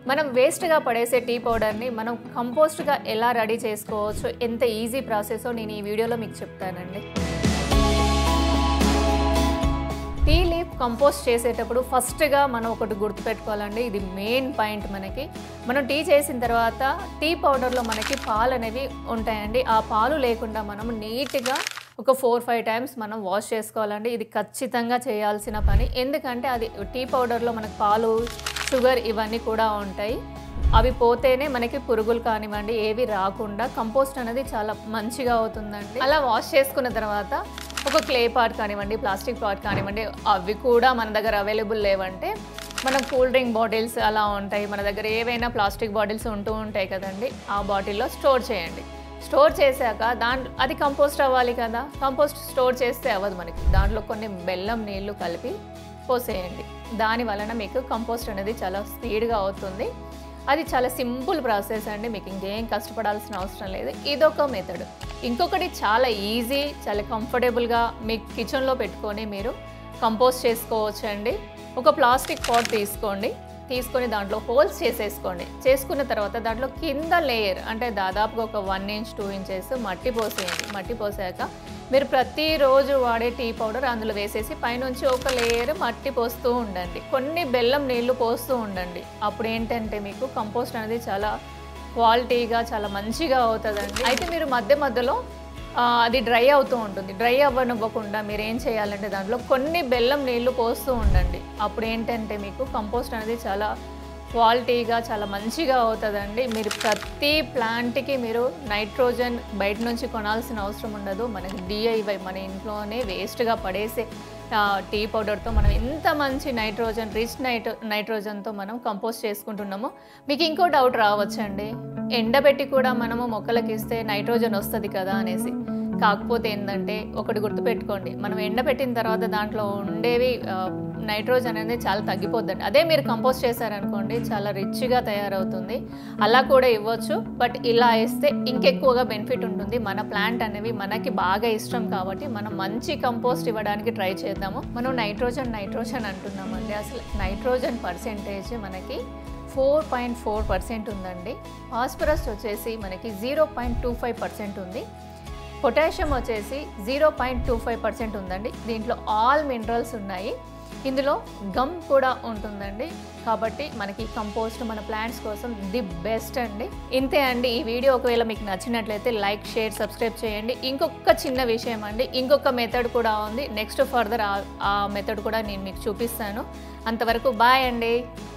మనం వేస్ట్గా పడేసే టీ పౌడర్ని మనం కంపోస్ట్గా ఎలా రెడీ చేసుకోవచ్చు ఎంత ఈజీ ప్రాసెసో నేను ఈ వీడియోలో మీకు చెప్తానండి టీ లీఫ్ కంపోస్ట్ చేసేటప్పుడు ఫస్ట్గా మనం ఒకటి గుర్తుపెట్టుకోవాలండి ఇది మెయిన్ పాయింట్ మనకి మనం టీ చేసిన తర్వాత టీ పౌడర్లో మనకి పాలు అనేవి ఉంటాయండి ఆ పాలు లేకుండా మనం నీట్గా ఒక ఫోర్ ఫైవ్ టైమ్స్ మనం వాష్ చేసుకోవాలండి ఇది ఖచ్చితంగా చేయాల్సిన పని ఎందుకంటే అది టీ పౌడర్లో మనకు పాలు షుగర్ ఇవన్నీ కూడా ఉంటాయి అవి పోతేనే మనకి పురుగులు కానివ్వండి ఏవి రాకుండా కంపోస్ట్ అనేది చాలా మంచిగా అవుతుందండి అలా వాష్ చేసుకున్న తర్వాత ఒక క్లే పాట్ కానివ్వండి ప్లాస్టిక్ పాట్ కానివ్వండి అవి కూడా మన దగ్గర అవైలబుల్ లేవంటే మనం కూల్ డ్రింక్ బాటిల్స్ అలా ఉంటాయి మన దగ్గర ఏవైనా ప్లాస్టిక్ బాటిల్స్ ఉంటూ ఉంటాయి కదండి ఆ బాటిల్లో స్టోర్ చేయండి స్టోర్ చేశాక దాంట్లో అది కంపోస్ట్ అవ్వాలి కదా కంపోస్ట్ స్టోర్ చేస్తే అవ్వదు మనకి దాంట్లో కొన్ని బెల్లం నీళ్లు కలిపి పోసేయండి దాని వలన మీకు కంపోస్ట్ అనేది చాలా స్పీడ్గా అవుతుంది అది చాలా సింపుల్ ప్రాసెస్ అండి మీకు ఇంకేం కష్టపడాల్సిన అవసరం లేదు ఇదొక మెథడ్ ఇంకొకటి చాలా ఈజీ చాలా కంఫర్టబుల్గా మీ కిచెన్లో పెట్టుకొని మీరు కంపోస్ట్ చేసుకోవచ్చు అండి ఒక ప్లాస్టిక్ పాట్ తీసుకోండి తీసుకొని దాంట్లో హోల్స్ చేసేసుకోండి చేసుకున్న తర్వాత దాంట్లో కింద లేయర్ అంటే దాదాపుగా ఒక వన్ ఇంచ్ టూ ఇంచెస్ మట్టి పోసేయండి మట్టి పోసాక మీరు ప్రతిరోజు వాడే టీ పౌడర్ అందులో వేసేసి పైనుంచి ఒక లేయర్ మట్టి పోస్తూ ఉండండి కొన్ని బెల్లం నీళ్లు పోస్తూ ఉండండి అప్పుడు ఏంటంటే మీకు కంపోస్ట్ అనేది చాలా క్వాలిటీగా చాలా మంచిగా అవుతుందండి అయితే మీరు మధ్య మధ్యలో ఆ, అది డ్రై అవుతూ ఉంటుంది డ్రై అవ్వనివ్వకుండా మీరు ఏం చేయాలంటే దాంట్లో కొన్ని బెల్లం నీళ్లు పోస్తూ ఉండండి అప్పుడు ఏంటంటే మీకు కంపోస్ట్ అనేది చాలా క్వాలిటీగా చాలా మంచిగా అవుతుందండి మీరు ప్రతి ప్లాంట్కి మీరు నైట్రోజన్ బయట నుంచి కొనాల్సిన అవసరం ఉండదు మనకి డిఐవై మన ఇంట్లోనే వేస్ట్గా పడేసే ఆ, టీ పౌడర్తో మనం ఎంత మంచి నైట్రోజన్ రిచ్ నైట్రో నైట్రోజన్తో మనం కంపోస్ట్ చేసుకుంటున్నామో మీకు ఇంకో డౌట్ రావచ్చండి ఎండబెట్టి కూడా మనము మొక్కలకి ఇస్తే నైట్రోజన్ వస్తుంది కదా అనేసి కాకపోతే ఏంటంటే ఒకటి గుర్తుపెట్టుకోండి మనం ఎండబెట్టిన తర్వాత దాంట్లో ఉండేవి ఆ, నైట్రోజన్ అనేది చాలా తగ్గిపోద్దండి అదే మీరు కంపోస్ట్ చేశారనుకోండి చాలా రిచ్గా తయారవుతుంది అలా కూడా ఇవ్వచ్చు బట్ ఇలా ఇస్తే ఇంకెక్కువగా బెనిఫిట్ ఉంటుంది మన ప్లాంట్ అనేవి మనకి బాగా ఇష్టం కాబట్టి మనం మంచి కంపోస్ట్ ఇవ్వడానికి ట్రై చేద్దాము మనం నైట్రోజన్ నైట్రోజన్ అంటున్నామండి అసలు నైట్రోజన్ పర్సెంటేజ్ మనకి ఫోర్ పాయింట్ ఫోర్ పర్సెంట్ ఉందండి ఫాస్ఫరస్ వచ్చేసి మనకి zero point two five percent ఉంది పొటాషియం వచ్చేసి zero point two five percent ఉందండి దీంట్లో ఆల్ మినరల్స్ ఉన్నాయి ఇందులో గమ్ కూడా ఉంటుందండి కాబట్టి మనకి కంపోస్ట్ మన ప్లాంట్స్ కోసం ది బెస్ట్ అండి ఇంతే అండి ఈ వీడియో ఒకవేళ మీకు నచ్చినట్లయితే లైక్ షేర్ సబ్స్క్రైబ్ చేయండి ఇంకొక చిన్న విషయం అండి ఇంకొక మెథడ్ కూడా ఉంది నెక్స్ట్ ఫర్దర్ ఆ మెథడ్ కూడా నేను మీకు చూపిస్తాను అంతవరకు బాయ్ అండి